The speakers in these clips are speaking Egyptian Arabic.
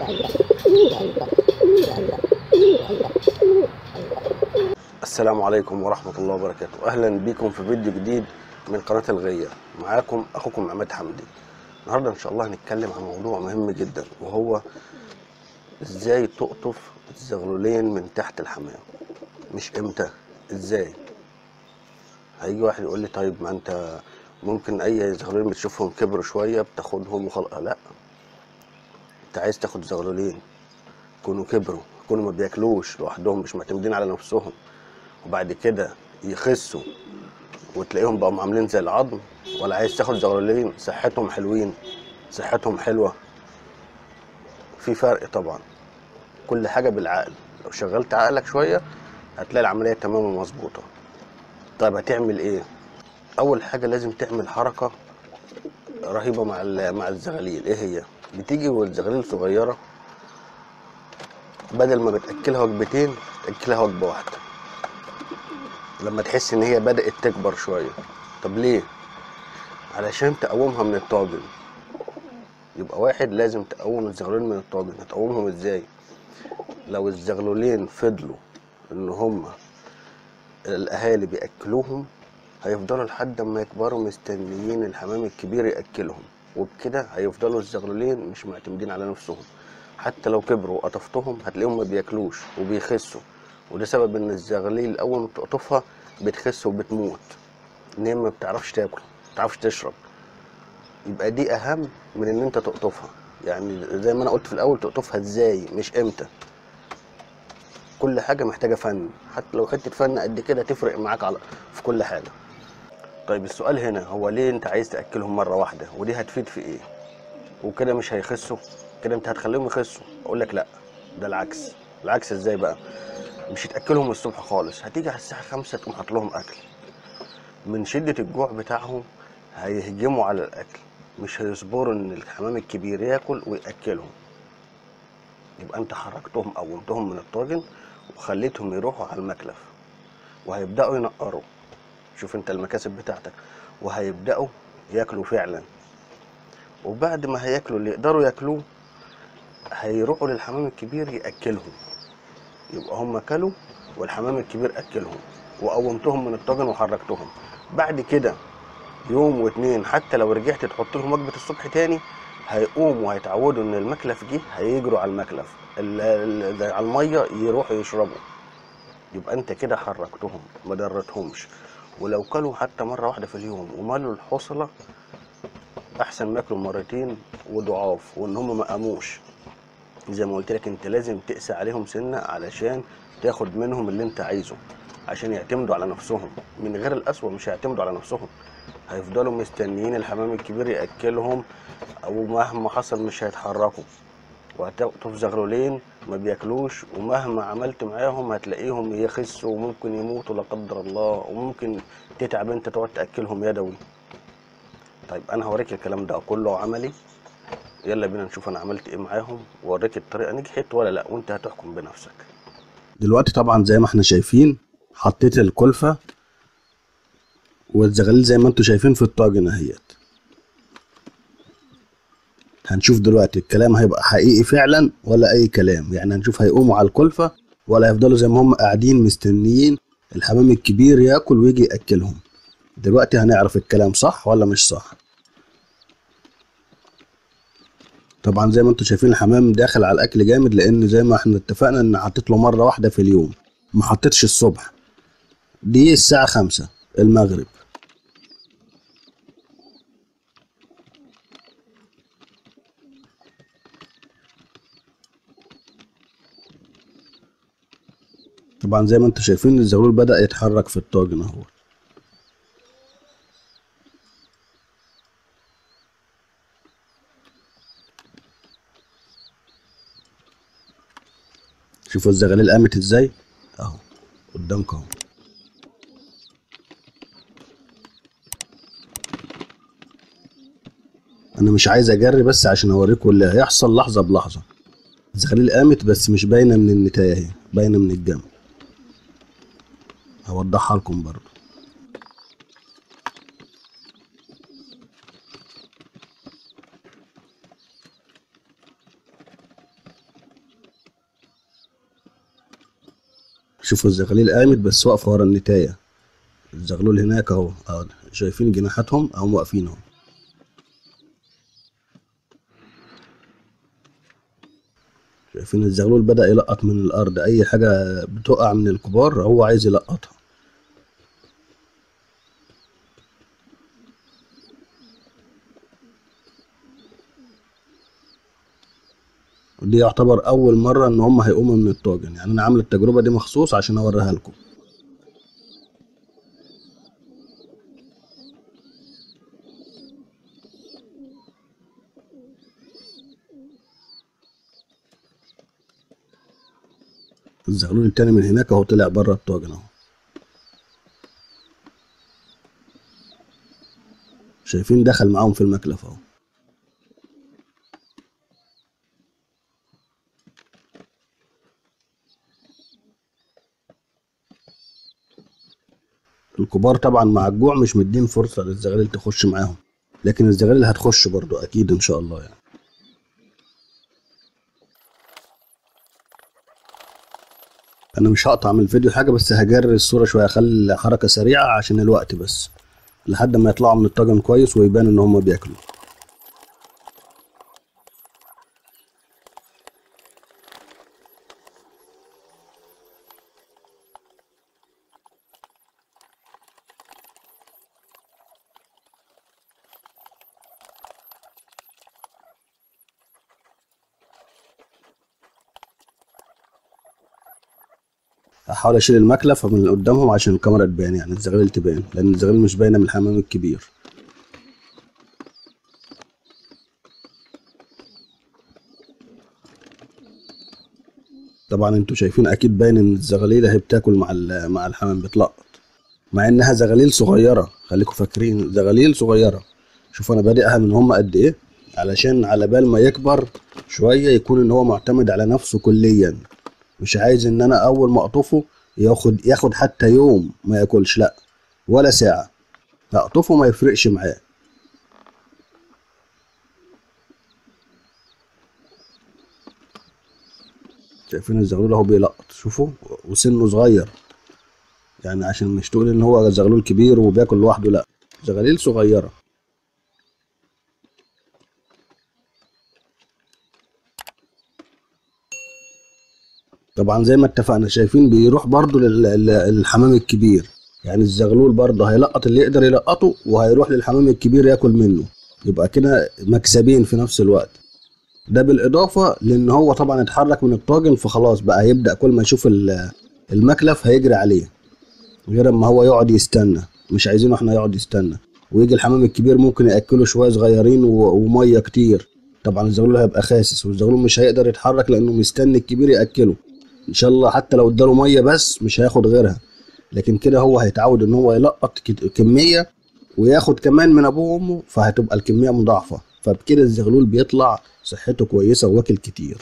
السلام عليكم ورحمة الله وبركاته أهلا بكم في فيديو جديد من قناة الغية معاكم أخوكم عماد حمدي النهاردة إن شاء الله هنتكلم عن موضوع مهم جدا وهو إزاي تقطف الزغلولين من تحت الحمام مش إمتى إزاي هيجي واحد يقول لي طيب ما أنت ممكن أي زغلولين بتشوفهم كبروا شوية بتاخدهم وخلاص لا أنت عايز تاخد زغلولين يكونوا كبروا يكونوا ما بياكلوش لوحدهم مش معتمدين على نفسهم وبعد كده يخسوا وتلاقيهم بقوا عاملين زي العظم ولا عايز تاخد زغلولين صحتهم حلوين صحتهم حلوه في فرق طبعا كل حاجه بالعقل لو شغلت عقلك شويه هتلاقي العمليه تمام ومظبوطه طيب هتعمل ايه اول حاجه لازم تعمل حركه رهيبه مع ال- مع الزغاليل ايه هي بتيجي والزغاليل صغيره بدل ما بتاكلها وجبتين تاكلها وجبه واحده لما تحس ان هي بدات تكبر شويه طب ليه علشان تقومها من الطاجن يبقى واحد لازم تقوم الزغلولين من الطاجن هتقومهم ازاي لو الزغلولين فضلوا ان هم الاهالي بياكلوهم هيفضلوا لحد ما يكبروا مستنيين الحمام الكبير ياكلهم وبكده هيفضلوا الزغلولين مش معتمدين على نفسهم حتى لو كبروا وقطفتهم هتلاقيهم ما بياكلوش وبيخسوا وده سبب ان الزغاليل اول ما بتقطفها بتخس وبتموت ان هي ما بتعرفش تاكل ما بتعرفش تشرب يبقى دي اهم من ان انت تقطفها يعني زي ما انا قلت في الاول تقطفها ازاي مش امتى كل حاجه محتاجه فن حتى لو حته فن قد كده تفرق معاك على في كل حاجه طيب السؤال هنا هو ليه انت عايز تاكلهم مره واحده ودي هتفيد في ايه وكده مش هيخسوا كده انت هتخليهم يخسوا اقول لك لا ده العكس العكس ازاي بقى مش هتاكلهم الصبح خالص هتيجي على الساعه خمسة تقوم حاطط لهم اكل من شده الجوع بتاعهم هيهجموا على الاكل مش هيصبروا ان الحمام الكبير ياكل وياكلهم يبقى انت حركتهم قومتهم من الطاجن وخليتهم يروحوا على المكلف وهيبداوا ينقروا شوف انت المكاسب بتاعتك وهيبداوا ياكلوا فعلا وبعد ما هياكلوا اللي يقدروا ياكلوه هيروحوا للحمام الكبير ياكلهم يبقى هم كلوا والحمام الكبير اكلهم وقومتهم من الطاجن وحركتهم بعد كده يوم واتنين حتى لو رجعت تحط لهم وجبه الصبح تاني هيقوموا وهيتعودوا ان المكلف جه هيجروا على المكلف ال- ال- على الميه يروحوا يشربوا يبقى انت كده حركتهم ما ضرتهمش ولو كلوا حتى مره واحده في اليوم وملوا الحصله احسن ما ياكلوا مرتين وضعاف وان هم ما قاموش زي ما قلت لك انت لازم تقسى عليهم سنه علشان تاخد منهم اللي انت عايزه عشان يعتمدوا على نفسهم من غير القسوه مش هيعتمدوا على نفسهم هيفضلوا مستنيين الحمام الكبير ياكلهم او مهما حصل مش هيتحركوا وهتقطف زغلولين ما بياكلوش ومهما عملت معاهم هتلاقيهم يخسوا وممكن يموتوا لا قدر الله وممكن تتعب انت تقعد تاكلهم يدوي طيب انا هوريك الكلام ده كله عملي يلا بينا نشوف انا عملت ايه معاهم واوريك الطريقه نجحت ولا لا وانت هتحكم بنفسك دلوقتي طبعا زي ما احنا شايفين حطيت الكلفة والزغاليل زي ما انتوا شايفين في الطاجن اهيت هنشوف دلوقتي الكلام هيبقى حقيقي فعلا ولا اي كلام يعني هنشوف هيقوموا على الكلفة ولا هيفضلوا زي ما هم قاعدين مستنيين الحمام الكبير ياكل ويجي ياكلهم دلوقتي هنعرف الكلام صح ولا مش صح طبعا زي ما انتوا شايفين الحمام داخل على الاكل جامد لان زي ما احنا اتفقنا ان حطيت له مره واحده في اليوم ما حطيتش الصبح دي الساعه خمسة المغرب طبعا زي ما انتوا شايفين الزغلول بدأ يتحرك في الطاجن اهو شوفوا الزغاليل قامت ازاي اهو قدامكم اهو انا مش عايز اجري بس عشان اوريكم اللي هيحصل لحظه بلحظه الزغاليل قامت بس مش باينه من النتايه اهي باينه من الجنب هوضحها لكم برضه شوفوا الزغاليل قامت بس واقفه ورا النتايه الزغلول هناك اهو اهو شايفين جناحاتهم اهم واقفين اهو شايفين الزغلول بدأ يلقط من الأرض أي حاجة بتقع من الكبار هو عايز يلقطها ودي يعتبر أول مرة إن هم هيقوموا من الطاجن يعني أنا عامل التجربة دي مخصوص عشان أوريها لكم الزغلول التاني من هناك اهو طلع بره الطاجن اهو شايفين دخل معاهم في المكلف اهو الكبار طبعا مع الجوع مش مدين فرصة للزغاليل تخش معاهم لكن الزغاليل هتخش برضو اكيد ان شاء الله يعني انا مش هقطع من الفيديو حاجه بس هجري الصوره شويه اخلي حركه سريعه عشان الوقت بس لحد ما يطلعوا من الطاجن كويس ويبان ان هم بياكلوا هحاول اشيل المكلف من قدامهم عشان الكاميرا تبان يعني الزغاليل تبان لان الزغاليل مش باينه من الحمام الكبير طبعا انتوا شايفين اكيد باين ان الزغاليل اهي بتاكل مع ال- مع الحمام بتلقط مع انها زغاليل صغيره خليكم فاكرين زغاليل صغيره شوفوا انا بادئها من هم قد ايه علشان على بال ما يكبر شويه يكون ان هو معتمد على نفسه كليا مش عايز ان انا اول ما اقطفه ياخد ياخد حتى يوم ما ياكلش لا ولا ساعه اقطفه ما يفرقش معاه شايفين الزغلول اهو بيلقط شوفوا وسنه صغير يعني عشان مش تقول ان هو زغلول كبير وبياكل لوحده لا زغاليل صغيره طبعا زي ما اتفقنا شايفين بيروح برضو لل- لل- للحمام الكبير يعني الزغلول برضه هيلقط اللي يقدر يلقطه وهيروح للحمام الكبير ياكل منه يبقى كده مكسبين في نفس الوقت ده بالاضافه لان هو طبعا اتحرك من الطاجن فخلاص بقى يبدا كل ما يشوف ال- المكلف هيجري عليه غير اما هو يقعد يستنى مش عايزينه احنا يقعد يستنى ويجي الحمام الكبير ممكن ياكله شويه صغيرين و- وميه كتير طبعا الزغلول هيبقى خاسس والزغلول مش هيقدر يتحرك لانه مستني الكبير ياكله ان شاء الله حتى لو اداله ميه بس مش هياخد غيرها لكن كده هو هيتعود ان هو يلقط كت- كميه وياخد كمان من ابوه وامه فهتبقى الكميه مضاعفه فبكده الزغلول بيطلع صحته كويسه واكل كتير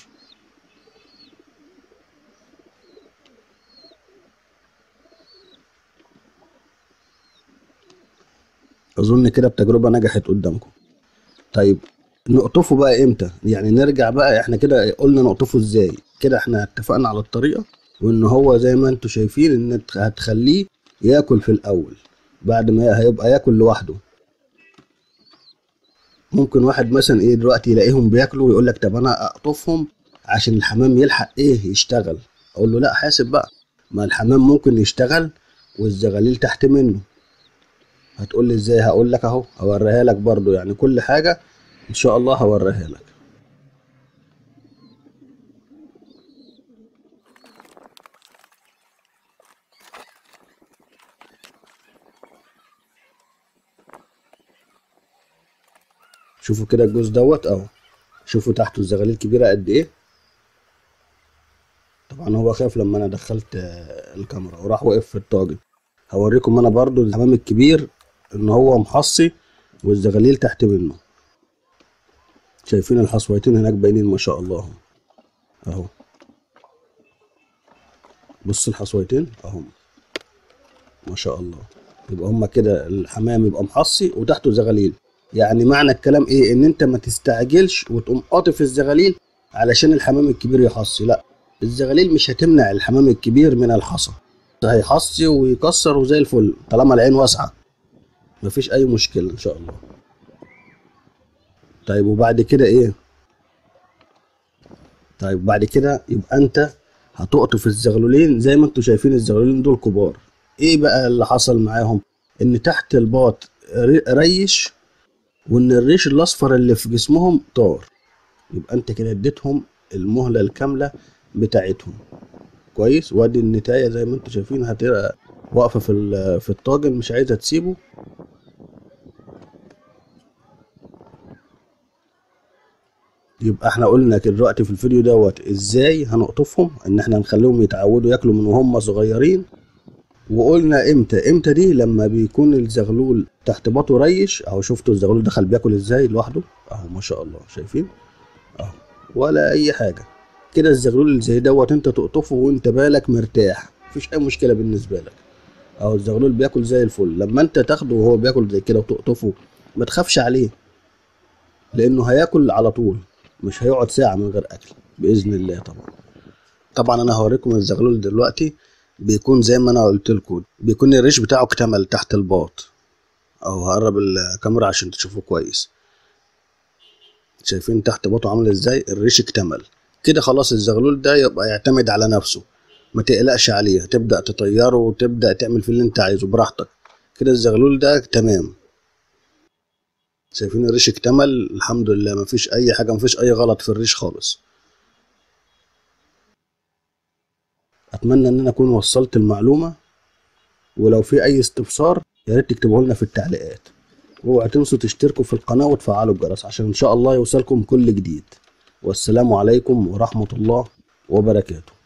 اظن كده التجربه نجحت قدامكم طيب نقطفه بقى امتى يعني نرجع بقى احنا كده قلنا نقطفه ازاي كده احنا اتفقنا على الطريقه وان هو زي ما انتم شايفين ان تخ- هتخليه ياكل في الاول بعد ما هيبقى ياكل لوحده ممكن واحد مثلا ايه دلوقتي يلاقيهم بياكلوا ويقول لك طب انا اقطفهم عشان الحمام يلحق ايه يشتغل اقول له لا حاسب بقى ما الحمام ممكن يشتغل والزغاليل تحت منه هتقول لي ازاي هقول لك اهو هوريها لك برضو يعني كل حاجه ان شاء الله هوريها لك شوفوا كده الجوز دوت اهو شوفوا تحته الزغاليل كبيره قد ايه طبعا هو خاف لما انا دخلت آه، الكاميرا وراح وقف في الطاجن هوريكم انا برضو الحمام الكبير ان هو محصي والزغاليل تحت منه شايفين الحصويتين هناك باينين ما شاء الله اهو اهو بص الحصويتين اهم ما شاء الله يبقى هما كده الحمام يبقى محصي وتحته زغاليل يعني معنى الكلام ايه ان انت ما تستعجلش وتقوم قاطف الزغاليل علشان الحمام الكبير يحصي لا الزغاليل مش هتمنع الحمام الكبير من الحصى هيحصي ويكسر وزي الفل طالما العين واسعه مفيش اي مشكله ان شاء الله طيب وبعد كده ايه طيب بعد كده يبقى انت هتقطف الزغلولين زي ما انتوا شايفين الزغلولين دول كبار ايه بقى اللي حصل معاهم ان تحت الباط ر- ريش وان الريش الاصفر اللي في جسمهم طار يبقى انت كده اديتهم المهله الكامله بتاعتهم كويس وادي النتايه زي ما انتوا شايفين هتبقى واقفه في ال- في الطاجن مش عايزه تسيبه يبقى احنا قلنا كده دلوقتي في الفيديو دوت ازاي هنقطفهم ان احنا نخليهم يتعودوا ياكلوا من وهم صغيرين وقلنا امتى امتى دي لما بيكون الزغلول تحت باطه ريش اهو شفتوا الزغلول دخل بياكل ازاي لوحده اهو ما شاء الله شايفين اهو ولا اي حاجه كده الزغلول اللي زي دوت انت تقطفه وانت بالك مرتاح مفيش اي مشكله بالنسبه لك اهو الزغلول بياكل زي الفل لما انت تاخده وهو بياكل زي كده وتقطفه ما تخافش عليه لانه هياكل على طول مش هيقعد ساعه من غير اكل باذن الله طبعا طبعا انا هوريكم الزغلول دلوقتي بيكون زي ما انا قلت لكم بيكون الريش بتاعه اكتمل تحت الباط او هقرب الكاميرا عشان تشوفوه كويس شايفين تحت باطه عامل ازاي الريش اكتمل كده خلاص الزغلول ده يبقى يعتمد على نفسه ما تقلقش عليه تبدا تطيره وتبدا تعمل في اللي انت عايزه براحتك كده الزغلول ده تمام شايفين الريش اكتمل الحمد لله مفيش اي حاجه مفيش اي غلط في الريش خالص اتمنى ان انا اكون وصلت المعلومه ولو في اي استفسار يا ريت تكتبوه لنا في التعليقات اوعوا تنسوا تشتركوا في القناه وتفعلوا الجرس عشان ان شاء الله يوصلكم كل جديد والسلام عليكم ورحمه الله وبركاته